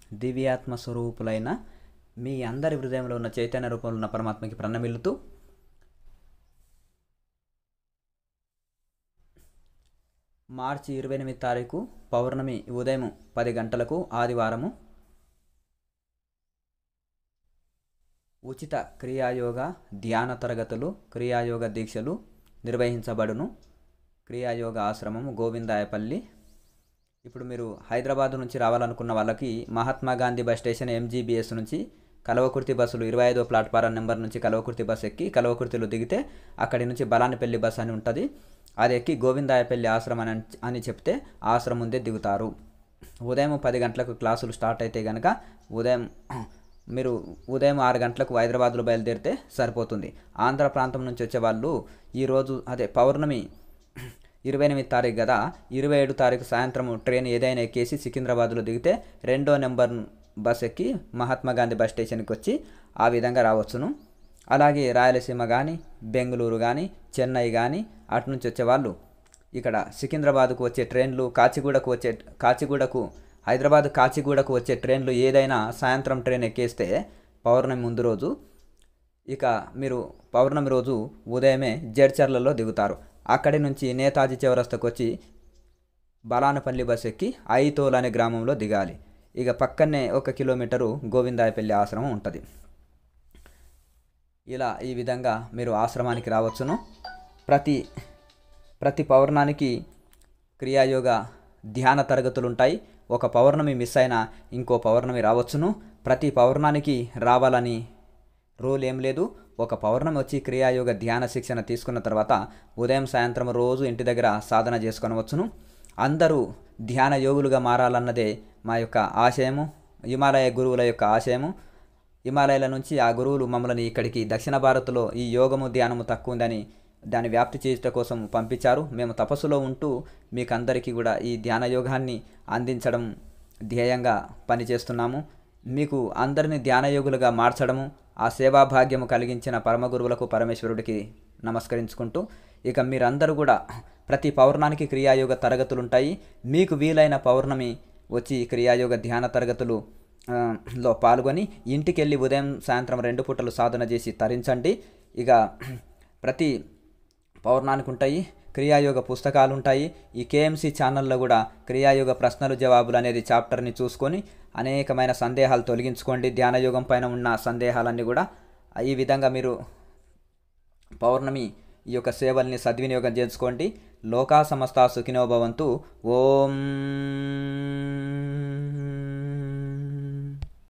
దివ్యాత్మ స్వరూపులైన మీ అందరి హృదయంలో ఉన్న చైతన్య రూపంలో ఉన్న పరమాత్మకి ప్రణమిల్లుతూ మార్చి ఇరవై ఎనిమిది తారీఖు పౌర్ణమి ఉదయం పది గంటలకు ఆదివారము ఉచిత క్రియాయోగ ధ్యాన తరగతులు క్రియాయోగ దీక్షలు నిర్వహించబడును క్రియాయోగ ఆశ్రమం గోవిందాయపల్లి ఇప్పుడు మీరు హైదరాబాద్ నుంచి రావాలనుకున్న వాళ్ళకి Mahatma Gandhi bus station MGBS నుంచి కలవకుర్తి బస్సులు ఇరవై ఐదో ప్లాట్ఫారం నెంబర్ నుంచి కలవకుర్తి బస్ ఎక్కి కలవకుర్తిలో దిగితే అక్కడి నుంచి బలానిపల్లి బస్ అని ఉంటుంది అది ఎక్కి గోవిందాయపల్లి ఆశ్రమం అని అని చెప్తే ఆశ్రమం ముందే దిగుతారు ఉదయం పది గంటలకు క్లాసులు స్టార్ట్ అయితే కనుక ఉదయం మీరు ఉదయం ఆరు గంటలకు హైదరాబాద్లో బయలుదేరితే సరిపోతుంది ఆంధ్ర ప్రాంతం నుంచి వచ్చే వాళ్ళు ఈరోజు అదే పౌర్ణమి ఇరవై ఎనిమిది తారీఖు కదా ఇరవై ఏడు తారీఖు సాయంత్రం ట్రైన్ ఏదైనా ఎక్కేసి సికింద్రాబాద్లో దిగితే రెండో నెంబర్ బస్ ఎక్కి మహాత్మా గాంధీ బస్ స్టేషన్కి వచ్చి ఆ విధంగా రావచ్చును అలాగే రాయలసీమ కానీ బెంగళూరు కానీ చెన్నై కానీ అటు నుంచి వచ్చేవాళ్ళు ఇక్కడ సికింద్రాబాద్కు వచ్చే ట్రైన్లు కాచిగూడకు వచ్చే కాచిగూడకు హైదరాబాద్ కాచిగూడకు వచ్చే ట్రైన్లు ఏదైనా సాయంత్రం ట్రైన్ ఎక్కేస్తే పౌర్ణమి ముందు రోజు ఇక మీరు పౌర్ణమి రోజు ఉదయమే జడ్చర్లలో దిగుతారు అక్కడి నుంచి నేతాజీ చౌరస్తకు వచ్చి బలానపల్లి బస్ ఎక్కి ఐతోల్ అనే గ్రామంలో దిగాలి ఇక పక్కనే ఒక కిలోమీటరు గోవిందాయపల్లి ఆశ్రమం ఉంటుంది ఇలా ఈ విధంగా మీరు ఆశ్రమానికి రావచ్చును ప్రతి ప్రతి పౌర్ణానికి క్రియాయోగ ధ్యాన తరగతులు ఉంటాయి ఒక పౌర్ణమి మిస్ అయినా ఇంకో పౌర్ణమి రావచ్చును ప్రతి పౌర్ణానికి రావాలని రూల్ ఏం లేదు ఒక పౌర్ణమి వచ్చి క్రియాయోగ ధ్యాన శిక్షణ తీసుకున్న తర్వాత ఉదయం సాయంత్రం రోజు ఇంటి దగ్గర సాధన చేసుకొనవచ్చును అందరూ ధ్యాన యోగులుగా మారాలన్నదే మా యొక్క ఆశయము హిమాలయ గురువుల యొక్క ఆశయము హిమాలయాల నుంచి ఆ గురువులు మమ్మల్ని ఇక్కడికి దక్షిణ భారత్లో ఈ యోగము ధ్యానము తక్కువ ఉందని దాన్ని వ్యాప్తి చేయట కోసం పంపించారు మేము తపస్సులో ఉంటూ మీకు అందరికీ కూడా ఈ ధ్యాన యోగాన్ని అందించడం ధ్యేయంగా పనిచేస్తున్నాము మీకు అందరిని ధ్యానయోగులుగా మార్చడము ఆ సేవా భాగ్యము కలిగించిన పరమ గురువులకు పరమేశ్వరుడికి నమస్కరించుకుంటూ ఇక మీరందరూ కూడా ప్రతి పౌర్ణానికి క్రియాయోగ తరగతులు ఉంటాయి మీకు వీలైన పౌర్ణమి వచ్చి క్రియాయోగ ధ్యాన తరగతులు ఆ, లో పాల్గొని ఇంటికి వెళ్ళి ఉదయం సాయంత్రం రెండు పూటలు సాధన చేసి తరించండి ఇక ప్రతి పౌర్ణానికి ఉంటాయి క్రియాయోగ పుస్తకాలు ఉంటాయి ఈ కేఎంసి ఛానల్లో కూడా క్రియాయోగ ప్రశ్నలు జవాబులు అనేది చాప్టర్ని చూసుకొని అనేకమైన సందేహాలు తొలగించుకోండి ధ్యానయోగం పైన ఉన్న సందేహాలన్నీ కూడా ఈ విధంగా మీరు పౌర్ణమి ఈ యొక్క సేవల్ని సద్వినియోగం చేసుకోండి లోకా సమస్త సుఖినో భవంతు ఓం